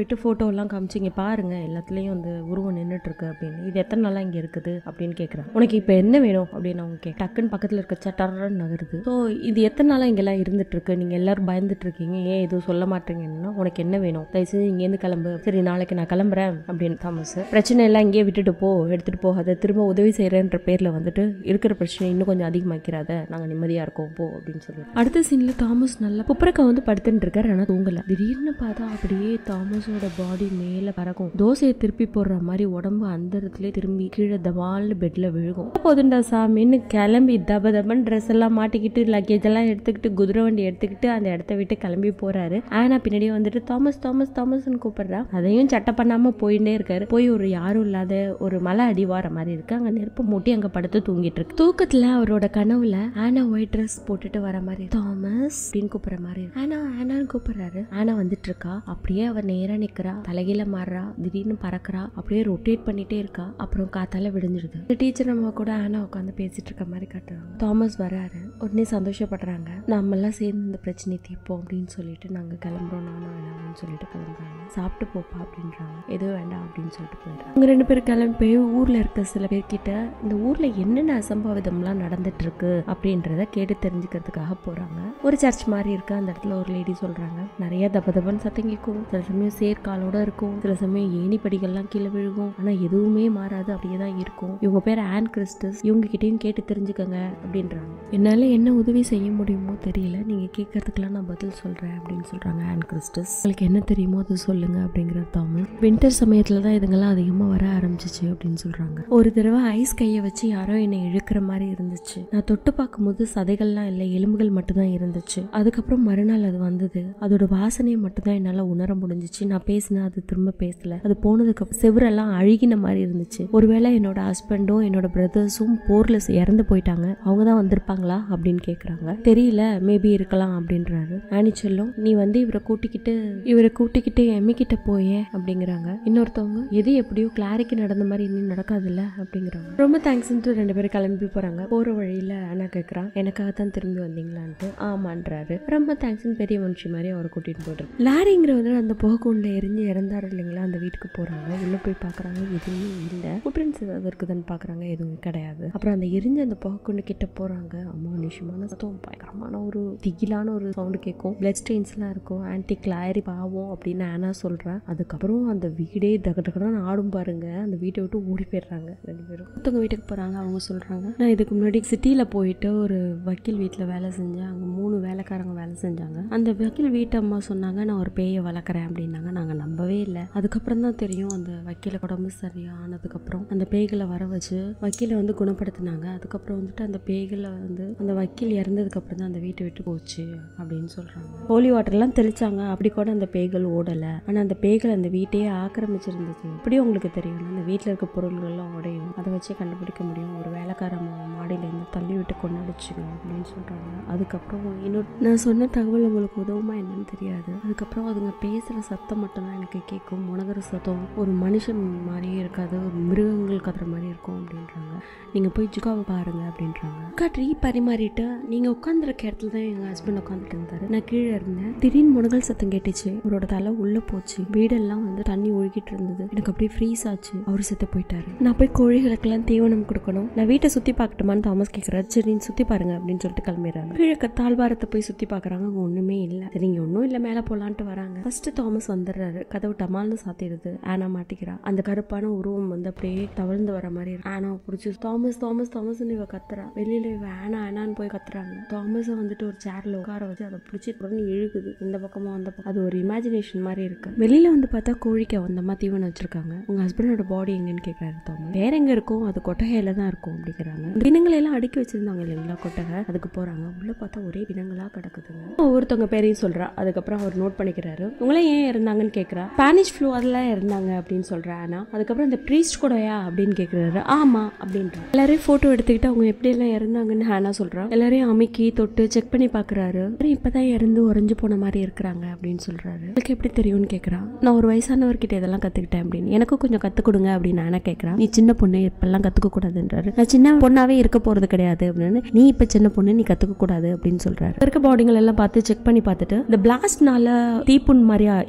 போயிட்டு ஃபோட்டோ எல்லாம் காமிச்சிங்க பாருங்க எல்லாத்துலேயும் அந்த உருவம் நின்றுட்டு இருக்கு அப்படின்னு இது எத்தனை நாளாக இங்கே இருக்குது அப்படின்னு கேட்குறான் உனக்கு இப்போ என்ன வேணும் அப்படின்னு அவங்க கேட்க டக்குன்னு பக்கத்தில் இருக்க சட்டரன்னு நகருது ஸோ இது எத்தனை நாளாக இங்கெல்லாம் இருந்துட்டு இருக்கு நீங்கள் எல்லாரும் பயந்துட்டு இருக்கீங்க ஏன் எதுவும் சொல்ல மாட்டீங்கன்னா உனக்கு என்ன வேணும் தயவுசெய்து இங்கேருந்து கிளம்பு சரி நாளைக்கு நான் கிளம்புறேன் அப்படின்னு தாமஸ் பிரச்சனை எல்லாம் இங்கேயே விட்டுட்டு போ எடுத்துட்டு போகாத திரும்ப உதவி செய்கிறேன்ற பேரில் வந்துட்டு இருக்கிற பிரச்சனை இன்னும் கொஞ்சம் அதிகமாக்கிறாத நாங்கள் நிம்மதியாக இருக்கோம் போ அப்படின்னு சொல்லி அடுத்த சீனில் தாமஸ் நல்லா குப்பரக்கா வந்து படுத்துட்டு இருக்காரு ஆனால் தூங்கல திடீர்னு பார்த்தா அப்படியே தாமஸோட பாடி மேலே பறக்கும் தோசையை திருப்பி போடுற மாதிரி உடம்பு அந்த இடத்துல திரும்பி கீழே தவால்னு பெட்ல விழுகும் போதுண்டா சாமின்னு கிளம்பி தப தபன் ட்ரெஸ் எல்லாம் மாட்டிக்கிட்டு லக்கேஜ் எல்லாம் எடுத்துக்கிட்டு குதிரை வண்டி எடுத்துக்கிட்டு அந்த இடத்த விட்டு கிளம்பி போறாரு ஆனா பின்னாடி வந்துட்டு தாமஸ் தாமஸ் தாமஸ்னு கூப்பிடுறா அதையும் சட்டை பண்ணாம போயிட்டே இருக்காரு போய் ஒரு யாரும் இல்லாத ஒரு மலை அடிவார மாதிரி இருக்கு அங்க நெருப்பு மூட்டி அங்க படுத்து தூங்கிட்டு இருக்கு தூக்கத்துல அவரோட கனவுல ஆனா ஒயிட் ட்ரெஸ் போட்டுட்டு வர மாதிரி தாமஸ் அப்படின்னு கூப்பிடுற மாதிரி இருக்கு. ஆனா ஆனான்னு கூப்பிடுறாரு ஆனா வந்துட்டு இருக்கா அப்படியே அவ நேரா நிக்கிறா தலைகீழ மாறுறா திடீர்னு பறக்குறா அப்படியே ரொட்டேட் பண்ணிட்டே இருக்கா அப்புறம் காத்தால விடிஞ்சிடுது இந்த டீச்சர் நம்ம கூட ஆனா உட்காந்து பேசிட்டு இருக்க மாதிரி காட்டுறாங்க தாமஸ் வராரு உடனே சந்தோஷப்படுறாங்க நம்ம எல்லாம் சேர்ந்து இந்த பிரச்சனையை தீர்ப்போம் அப்படின்னு சொல்லிட்டு நாங்க கிளம்புறோம் நானும் வேணாம்னு சொல்லிட்டு கிளம்புறாங்க சாப்பிட்டு போப்பா அப்படின்றாங்க எதுவும் வேண்டாம் அப்படின்னு சொல்லிட்டு போயிடுறாங்க அவங்க ரெண்டு பேரும் கிளம்பி போய் ஊர்ல இருக்க சில பேர்கிட்ட இந்த ஊர்ல என்னென்ன அசம்பாவிதம்லாம் நடந்துட்டு இருக்கு அப்படின்றத கேட்டு தெரிஞ்சுக்கிறதுக்காக போறாங்க ஒரு சர்ச் மாதிரி இருக்கு அந்த இடத்துல ஒரு லேடி சொல்றாங்க நிறைய தப தபன்னு சத்தம் கேட்கும் சில சமயம் சேர்க்காலோட இருக்கும் சில சமயம் ஏணி படிகள்லாம் கீழே விழுகும் ஆனா எதுவுமே மாறாது அப்படியே தான் இருக்கும் இவங்க பேர் ஆன் கிறிஸ்டஸ் இவங்க கிட்டயும் கேட்டு தெரிஞ்சுக்கங்க அப்படின்றாங்க என்னால என்ன உதவி செய்ய முடியுமோ தெரியல நீங்க கேட்கறதுக்கெல்லாம் நான் பதில் சொல்றேன் அப்படின்னு சொல்றாங்க ஆன் கிறிஸ்டஸ் உங்களுக்கு என்ன தெரியுமோ அது சொல்லுங்க அப்படிங்கிற தாமல் வின்டர் சமயத்துல தான் இதுங்கெல்லாம் அதிகமா வர ஆரம்பிச்சிச்சு அப்படின்னு சொல்றாங்க ஒரு தடவை ஐஸ் கையை வச்சு யாரோ என்னை இழுக்கிற மாதிரி இருந்துச்சு நான் தொட்டு பார்க்கும்போது சதைகள்லாம் இல்லை எலும்புகள் மட்டும்தான் இருந்துச்சு அதுக்கப்புறம் மறுநாள் அது வந்தது அதோட வாசனையை மட்டும்தான் என்னால உணர முடிஞ்சிச்சு நான் பேசினேன் அது திரும்ப பேசல அது போனதுக்கு அப்புறம் செவரெல்லாம் அழுகின மாதிரி இருந்துச்சு ஒருவேளை என்னோட ஹஸ்பண்டும் என்னோட பிரதர்ஸும் போர்ல இறந்து போயிட்டாங்க அவங்க தான் வந்திருப்பாங்களா அப்படின்னு கேக்குறாங்க தெரியல மேபி இருக்கலாம் அப்படின்றாரு ஆனி செல்லும் நீ வந்து இவரை கூட்டிக்கிட்டு இவரை கூட்டிக்கிட்டு எம்மி கிட்ட போயே அப்படிங்கிறாங்க இன்னொருத்தவங்க எது எப்படியோ கிளாரிக்கு நடந்த மாதிரி இன்னும் நடக்காதுல்ல அப்படிங்கிறாங்க ரொம்ப தேங்க்ஸ்ன்ட்டு ரெண்டு பேரும் கிளம்பி போறாங்க போற வழியில அண்ணா கேக்குறான் எனக்காக தான் திரும்பி வந்தீங்களான்ட்டு ஆமான்றாரு ரொம்ப தேங்க்ஸ்னு பெரிய மனுஷி மாதிரி அவரை கூட்டிட்டு போயிட்டு லாரிங்கிறவர் அந்த புகைக்குள்ள எரிஞ்சு இறந்தாரு இல்லைங்களா அந்த வீட்டுக்கு போறாங்க உள்ள போய் பாக்குறாங்க எதுவுமே இல்ல ஃபுட்பிரிண்ட்ஸ் ஏதாவது இருக்குதுன்னு பாக்குறாங்க எதுவும் கிடையாது அப்புறம் அந்த எரிஞ்ச அந்த புகைக்குண்டு கிட்ட போறாங்க அமானுஷமான சத்தம் பயங்கரமான ஒரு திகிலான ஒரு சவுண்டு கேட்கும் பிளட் ஸ்டெயின்ஸ்லாம் இருக்கும் ஆன்டி கிளாரி பாவம் அப்படின்னு ஆனா சொல்றா அதுக்கப்புறம் அந்த வீடே தக தகடான்னு ஆடும் பாருங்க அந்த வீட்டை விட்டு ஓடி போயிடுறாங்க ரெண்டு பேரும் ஒருத்தவங்க வீட்டுக்கு போறாங்க அவங்க சொல்றாங்க நான் இதுக்கு முன்னாடி சிட்டில போயிட்டு ஒரு வக்கீல் வீட்டில் வேலை செஞ்சேன் அங்கே மூணு வேலைக்காரங்க வேலை செஞ்சாங்க அந்த வக்கீல் வீட்டு அம்மா சொன்னாங்க நான் ஒரு பேயை வளர்க்குறேன் அப்படின்னாங்க நாங்கள் நம்பவே இல்லை அதுக்கப்புறம் தான் தெரியும் அந்த வக்கீல உடம்பு சரியானதுக்கப்புறம் அந்த பேய்களை வர வச்சு வக்கீலை வந்து குணப்படுத்தினாங்க அதுக்கப்புறம் வந்துட்டு அந்த பேய்களை வந்து அந்த வக்கீல் இறந்ததுக்கப்புறம் தான் அந்த வீட்டை விட்டு போச்சு அப்படின்னு சொல்கிறாங்க ஹோலி வாட்டர்லாம் தெளிச்சாங்க அப்படி கூட அந்த பேய்கள் ஓடலை ஆனால் அந்த பேய்கள் அந்த வீட்டையே ஆக்கிரமிச்சிருந்துச்சு எப்படி உங்களுக்கு தெரியும் அந்த வீட்டில் இருக்க பொருள்கள்லாம் உடையும் அதை வச்சே கண்டுபிடிக்க முடியும் ஒரு வேலைக்கார மாடியிலேருந்து தள்ளி விட்டு கொண்டாடிச்சுங்க அப்படின்னு சொல்கிறாங்க அதுக்கப்புறம் இன்னொரு நான் சொன்ன தகவல் உங்களுக்கு உதவுமா என்னன்னு தெரியாது அதுக்கப்புறம் அதுங்க பேசுகிற சத்தம் மட்டும்தான் எனக்கு கேட்கும் முனகிற சத்தம் ஒரு மனுஷன் மாதிரியே இருக்காது ஒரு மிருகங்கள் கத்துற மாதிரி இருக்கும் அப்படின்றாங்க நீங்கள் போய் ஜுகாவை பாருங்க அப்படின்றாங்க அக்கா ட்ரீ பரிமாறிட்டு நீங்கள் உட்காந்துருக்க இடத்துல தான் எங்கள் ஹஸ்பண்ட் உட்காந்துட்டு இருந்தாரு நான் கீழே இருந்தேன் திடீர்னு முனகல் சத்தம் கேட்டுச்சு அவரோட தலை உள்ளே போச்சு வீடெல்லாம் வந்து தண்ணி ஒழுகிட்டு இருந்தது எனக்கு அப்படியே ஃப்ரீஸ் ஆச்சு அவர் செத்து போயிட்டாரு நான் போய் கோழிகளுக்கெல்லாம் தீவனம் கொடுக்கணும் நான் வீட்டை சுற்றி பார்க்கட்டுமான்னு தாமஸ் கேட்குறாரு சரி நீ சுற்றி பாருங்க அப்படின்னு சொல்லிட்டு கிளம்பிடுறாங்க கீழே தாழ்வாரத்தை போய் சுற்றி பார்க்குறாங்க அங்கே ஒன்றுமே இல்லை சரி இங்கே ஒன்றும் இல்லை மேலே போகலான்ட்டு வராங்க ஃபர்ஸ்ட் தாமஸ் வந்துடுறாரு கதவு டமால்னு சாத்திடுது ஆனா மாட்டிக்கிறா அந்த கருப்பான உருவம் வந்து அப்படியே தவழ்ந்து வர மாதிரி இருக்கு ஆனா பிடிச்சி தாமஸ் தாமஸ் தாமஸ்னு இவ கத்துறா வெளியில இவ ஆனா ஆனான்னு போய் கத்துறாங்க தாமஸை வந்துட்டு ஒரு சேர்ல உட்கார வச்சு அதை பிடிச்சி உடனே இழுகுது இந்த பக்கமும் அந்த பக்கம் அது ஒரு இமேஜினேஷன் மாதிரி இருக்கு வெளியில வந்து பார்த்தா கோழிக்கு வந்தமா தீவனம் வச்சிருக்காங்க உங்க ஹஸ்பண்டோட பாடி எங்கன்னு கேட்கறாரு தாமஸ் வேற எங்க இருக்கும் அது கொட்டகையில தான் இருக்கும் அப்படிங்கிறாங்க பிணங்களை எல்லாம் அடுக்கி வச்சிருந்தாங்க இல்லைங்களா கொட்டகை அதுக்கு போறாங்க உள்ள பார்த்தா ஒரே பிணங்களா கிடக்குதுங்க ஒவ்வொருத்தவங்க பேரையும் சொல்றா அதுக்கப்புறம் அவர் நோட் பண்ணிக்கிறாரு உங்களே ஏன் இருந்தாங்கன்னு கேட்குறா ஸ்பானிஷ் ஃப்ளூ அதெல்லாம் இருந்தாங்க அப்படின்னு சொல்றா ஆனா அதுக்கப்புறம் இந்த ப்ரீஸ்ட் கூடயா அப்படின்னு கேட்குறாரு ஆமா அப்படின்ற எல்லாரையும் ஃபோட்டோ எடுத்துக்கிட்டு அவங்க எப்படி எல்லாம் இறந்தாங்கன்னு ஹானா சொல்றா எல்லாரையும் அமுக்கி தொட்டு செக் பண்ணி பார்க்கறாரு அப்புறம் இப்பதான் இறந்து உறைஞ்சு போன மாதிரி இருக்கிறாங்க அப்படின்னு சொல்றாரு உங்களுக்கு எப்படி தெரியும்னு கேட்குறா நான் ஒரு வயசானவர்கிட்ட இதெல்லாம் கத்துக்கிட்டேன் அப்படின்னு எனக்கும் கொஞ்சம் கற்றுக் கொடுங்க அப்படின்னு ஆனா கேட்குறா நீ சின்ன பொண்ணு இப்பெல்லாம் கற்றுக்க கூடாதுன்றாரு நான் சின்ன பொண்ணாவே இருக்க போறது கிடையாது அப்படின்னு நீ இப்போ சின்ன பொண்ணு நீ கற்றுக்க கூடாது அப்படின்னு சொல்றாரு இருக்க பாடிகள் எல்லாம் பார்த்து செக் பண்ணி பார்த்துட்டு இந்த பிளாஸ்ட்னால தீப்புண் மாதிரியா ஏற்படும்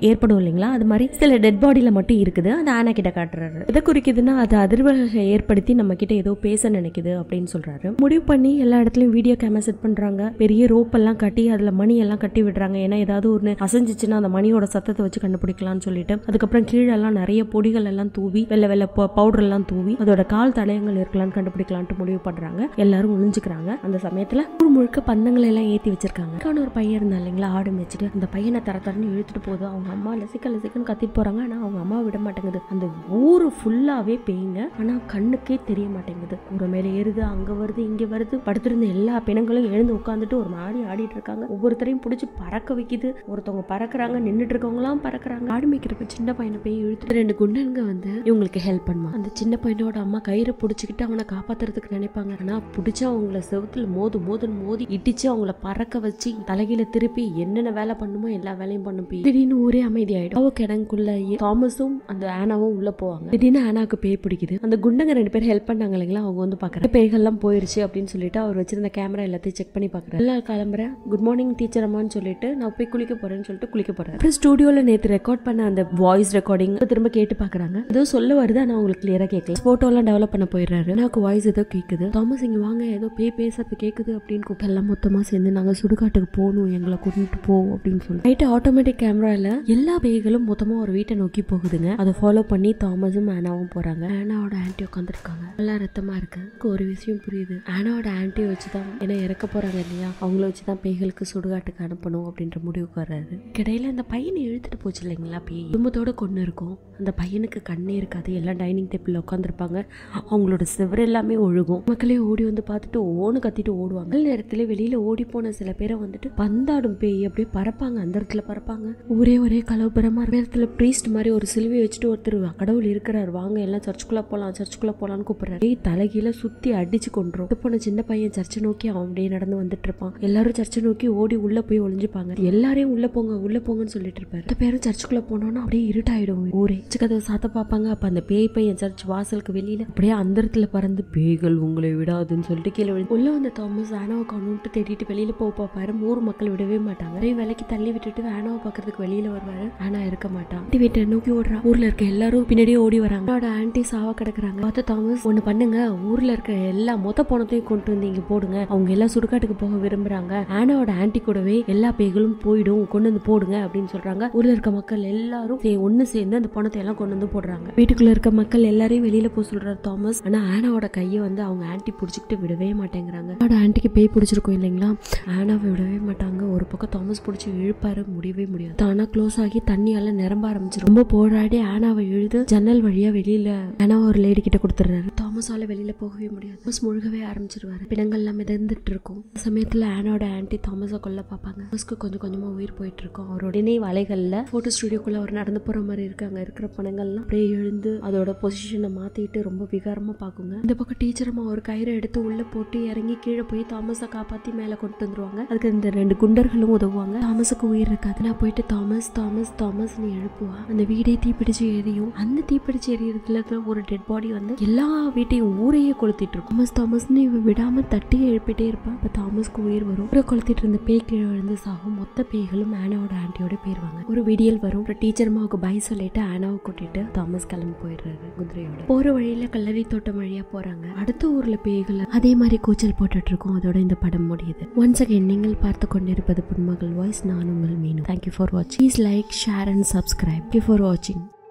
இல்லைங்களா அது மாதிரி சில டெட் பாடியில மட்டும் இருக்குது அது ஆனா கிட்ட காட்டுறாரு எதை குறிக்குதுன்னா அது அதிர்வுகளை ஏற்படுத்தி நம்ம கிட்ட ஏதோ பேச நினைக்குது அப்படின்னு சொல்றாரு முடிவு பண்ணி எல்லா இடத்துலயும் வீடியோ கேமரா செட் பண்றாங்க பெரிய ரோப் எல்லாம் கட்டி அதுல மணி எல்லாம் கட்டி விடுறாங்க ஏன்னா ஏதாவது ஒன்று அசைஞ்சிச்சுன்னா அந்த மணியோட சத்தத்தை வச்சு கண்டுபிடிக்கலாம்னு சொல்லிட்டு அதுக்கப்புறம் கீழெல்லாம் நிறைய பொடிகள் எல்லாம் தூவி வெள்ளை வெள்ளை பவுடர் எல்லாம் தூவி அதோட கால் தடயங்கள் இருக்கலாம்னு கண்டுபிடிக்கலாம்னு முடிவு பண்றாங்க எல்லாரும் ஒளிஞ்சுக்கிறாங்க அந்த சமயத்துல ஊர் முழுக்க பந்தங்களை எல்லாம் ஏத்தி வச்சிருக்காங்க கான ஒரு பையன் இருந்தா இல்லைங்களா ஆடு மேய்ச்சிட்டு அந்த பையனை தர தரன்னு இழுத்துட்டு போகுது அவங்க அம்மா லசிக்க லசிக்கன்னு கத்திட்டு போறாங்க ஆனா அவங்க அம்மா விட மாட்டேங்குது அந்த ஊரு ஃபுல்லாவே பேய்ங்க ஆனா கண்ணுக்கே தெரிய மாட்டேங்குது ஊரை மேல ஏறுது அங்க வருது இங்க வருது படுத்திருந்த எல்லா பிணங்களும் எழுந்து உட்காந்துட்டு ஒரு மாதிரி ஆடிட்டு இருக்காங்க ஒவ்வொருத்தரையும் பிடிச்சி பறக்க வைக்குது ஒருத்தவங்க பறக்குறாங்க நின்றுட்டு இருக்கவங்களாம் பறக்குறாங்க ஆடு மேய்க்கிறப்ப சின்ன பையனை போய் இழுத்துட்டு ரெண்டு குண்டனுங்க வந்து இவங்களுக்கு ஹெல்ப் பண்ணுமா அந்த சின்ன பையனோட அம்மா கயிறை பிடிச்சிக்கிட்டு அவனை காப்பாத்துறதுக்கு நினைப்பாங்க ஆனா பிடிச்சி அவங்கள செவுத்துல மோது மோதுன்னு மோதி இடிச்சு அவங்கள பறக்க வச்சு தலைகீழ திருப்பி என்னென்ன வேலை பண்ணுமோ எல்லா வேலையும் பண்ணும் போய் திடீர்னு ஊரே அமைதியாயிடும் அவ கிடங்குள்ள தாமஸும் அந்த ஆனாவும் உள்ள போவாங்க திடீர்னு ஆனாவுக்கு பேய் பிடிக்குது அந்த குண்டங்க ரெண்டு பேரும் ஹெல்ப் பண்ணாங்க இல்லைங்களா அவங்க வந்து பாக்குறாங்க பேய்கள்லாம் போயிருச்சு அப்படின்னு சொல்லிட்டு அவர் வச்சிருந்த கேமரா எல்லாத்தையும் செக் பண்ணி பாக்குறாரு எல்லா கிளம்புறேன் குட் மார்னிங் டீச்சர் அம்மான்னு சொல்லிட்டு நான் போய் குளிக்க போறேன்னு சொல்லிட்டு குளிக்க போறேன் அப்புறம் ஸ்டுடியோல நேத்து ரெக்கார்ட் பண்ண அந்த வாய்ஸ் ரெக்கார்டிங் திரும்ப கேட்டு பாக்குறாங்க ஏதோ சொல்ல வருது ஆனா அவங்களுக்கு கிளியரா கேட்கல போட்டோ எல்லாம் டெவலப் பண்ண போயிடுறாரு எனக்கு வாய்ஸ் ஏதோ கேக்குது தாமஸ் இங்க வாங்க ஏதோ பேய் பேசுறது கேக்குது அப்படின்னு கூப்பிட்டு எல்லாம் மொத்தமா சேர்ந்து நாங்க சுடுகாட்டுக்கு போகணும் எங்களை கூட்டிட்டு போவோம் அப்படின்னு சொல்லி ரைட் ஆட்டோமேட்டிக் கேமரால எல்லா பேய்களும் மொத்தமா ஒரு வீட்டை நோக்கி போகுதுங்க அதை ஃபாலோ பண்ணி தாமஸும் ஆனாவும் போறாங்க ஆனாவோட ஆன்ட்டி உட்காந்துருக்காங்க நல்லா ரத்தமா இருக்கு எனக்கு ஒரு விஷயம் புரியுது ஆனாவோட ஆன்ட்டி வச்சுதான் ஏன்னா இறக்க போறாங்க இல்லையா அவங்கள வச்சுதான் பேய்களுக்கு சுடுகாட்டுக்கு அனுப்பணும் அப்படின்ற முடிவுக்கு வர்றாரு கிடையில அந்த பையனை இழுத்துட்டு போச்சு இல்லைங்களா பேய் குடும்பத்தோட கொண்டு இருக்கும் அந்த பையனுக்கு கண்ணே இருக்காது எல்லாம் டைனிங் டேபிள்ல உட்காந்துருப்பாங்க அவங்களோட செவர் எல்லாமே ஒழுகும் மக்களே ஓடி வந்து பார்த்துட்டு ஓன்னு கத்திட்டு ஓடுவாங்க நல்ல நேரத்துல வெளியில ஓடி போன சில பேரை வந்துட்டு பந்தாடும் பேய் அப்படியே பறப்பாங்க அந்த இடத்துல பறப்பாங்க ஊரே ஒரே கலவரமா இருக்க நேரத்துல பிரீஸ்ட் மாதிரி ஒரு சிலுவை வச்சுட்டு ஒருத்தர் கடவுள் இருக்கிறார் வாங்க எல்லாம் சர்ச்சுக்குள்ள போலாம் சர்ச்சுக்குள்ள போலாம்னு கூப்பிடுறாரு பேய் தலைகீழ சுத்தி அடிச்சு கொண்டுரும் இது போன சின்ன பையன் சர்ச்சை நோக்கி அவன் அப்படியே நடந்து வந்துட்டு இருப்பான் எல்லாரும் சர்ச்சை நோக்கி ஓடி உள்ள போய் ஒளிஞ்சுப்பாங்க எல்லாரையும் உள்ள போங்க உள்ள போங்கன்னு சொல்லிட்டு இருப்பாரு இந்த பேரும் சர்ச்சுக்குள்ள போனோம்னா அப்படியே இருட்டாயிடும் ஊரே கதவை சாத்த பார்ப்பாங்க அப்ப அந்த பேய் பையன் சர்ச் வாசலுக்கு வெளியில அப்படியே அந்த இடத்துல பறந்து பேய்கள் உங்களை விடாதுன்னு சொல்லிட்டு கீழே விழு உள்ள வந்த தாமஸ் ஆனாவை காணுன்ட்டு தேடிட்டு வெளியில போக பார்ப்பாரு ஊர் மக்கள் விடவே மாட்டாங்க நிறைய வேலைக்கு தள்ளி விட்டுட்டு ஆனாவை பாக்குறதுக்கு வெளியில வருவாரு ஆனா இருக்க மாட்டான் ஆண்டி வீட்டை நோக்கி ஓடுறா ஊர்ல இருக்க எல்லாரும் பின்னாடியே ஓடி வராங்க அவனோட ஆன்டி சாவ கிடக்குறாங்க பார்த்து தாமஸ் ஒண்ணு பண்ணுங்க ஊர்ல இருக்க எல்லா மொத்த பணத்தையும் கொண்டு வந்து இங்க போடுங்க அவங்க எல்லாம் சுடுகாட்டுக்கு போக விரும்புறாங்க ஆனாவோட ஆன்டி கூடவே எல்லா பேய்களும் போயிடும் கொண்டு வந்து போடுங்க அப்படின்னு சொல்றாங்க ஊர்ல இருக்க மக்கள் எல்லாரும் சே- ஒண்ணு சேர்ந்து அந்த பணத்தை எல்லாம் கொண்டு வந்து போடுறாங்க வீட்டுக்குள்ள இருக்க மக்கள் எல்லாரையும் வெளியில போக சொல்றாரு தாமஸ் ஆனா ஆனாவோட கையை வந்து அவங்க ஆன்டி பிடிச்சிக்கிட்டு விடவே மாட்டேங்கிறாங்க அவனோட ஆன்டிக்கு பேய் பிடிச்சிருக்கும் இல்லைங்களா ஆனாவை விடவே மாட்டாங்க ஒரு பக்கம் தாமஸ் பிடிச்சி இழுப்பாரு முடியவே முடியாது தானா க்ளோஸ் ஆகி தண்ணியால நிரம்ப ஆரம்பிச்சிரும் ரொம்ப போராடி ஆனாவை இழுது ஜன்னல் வழியா வெளியில ஆனாவை ஒரு லேடி கிட்ட கொடுத்துறாரு தாமஸால வெளியில போகவே முடியாது தாமஸ் முழுகவே ஆரம்பிச்சிருவாரு பிணங்கள் எல்லாம் மிதந்துட்டு இருக்கும் இந்த சமயத்துல ஆனாவோட ஆன்டி தாமஸை கொல்ல பார்ப்பாங்க தாமஸ்க்கு கொஞ்சம் கொஞ்சமா உயிர் போயிட்டு இருக்கும் அவரோட நினைவு அலைகள்ல போட்டோ ஸ்டுடியோக்குள்ள அவர் நடந்து போற மாதிரி இருக்கு அங்க இருக்கிற பணங்கள்லாம் அப்படியே எழுந்து அதோட பொசிஷனை மாத்திட்டு ரொம்ப விகாரமா பாக்குங்க இந்த பக்கம் டீச்சரம்மா ஒரு கயிறை எடுத்து உள்ள போட்டு இறங்கி கீழே போய் தாமஸை காப்பாத்தி மேல கொண்டு வந்துருவாங்க அதுக்கு இந்த ரெண்டு குண்டர்களும் உதவுவாங்க தாமஸுக்கு உயிர் இருக்காது நான் போயிட்டு தாமஸ் தாமஸ் தாமஸ் நீ எழுப்புவா அந்த வீடே தீப்பிடிச்சு எரியும் அந்த தீப்பிடிச்சு எரியறதுல இருக்கிற ஒரு டெட் பாடி வந்து எல்லா வீட்டையும் ஊரையே கொளுத்திட்டு இருக்கும் தாமஸ் தாமஸ்னு இவ விடாம தட்டி எழுப்பிட்டே இருப்பான் அப்ப தாமஸ்க்கு உயிர் வரும் ஊரை கொளுத்திட்டு இருந்த பேய் கீழே விழுந்து சாகும் மொத்த பேய்களும் ஆனாவோட ஆண்டியோட போயிருவாங்க ஒரு விடியல் வரும் அப்புறம் டீச்சர் அம்மாவுக்கு பை சொல்லிட்டு ஆனாவை கூட்டிட்டு தாமஸ் கிளம்பி போயிடுறாரு குதிரையோட போற வழியில கல்லறை தோட்டம் வழியா போறாங்க அடுத்த ஊர்ல பேய்கள் அதே மாதிரி கூச்சல் போட்டுட்டு இருக்கோம் அதோட இந்த படம் முடியுது ஒன்ஸ் அகைன் நீங்கள் பார்த்து கொண்டிருப்பது புன்மகள் வாய்ஸ் நான் உங்கள் மீனு தேங்க்யூ ஃபார் வாட்சிங் please like share and subscribe for வாட்சிங்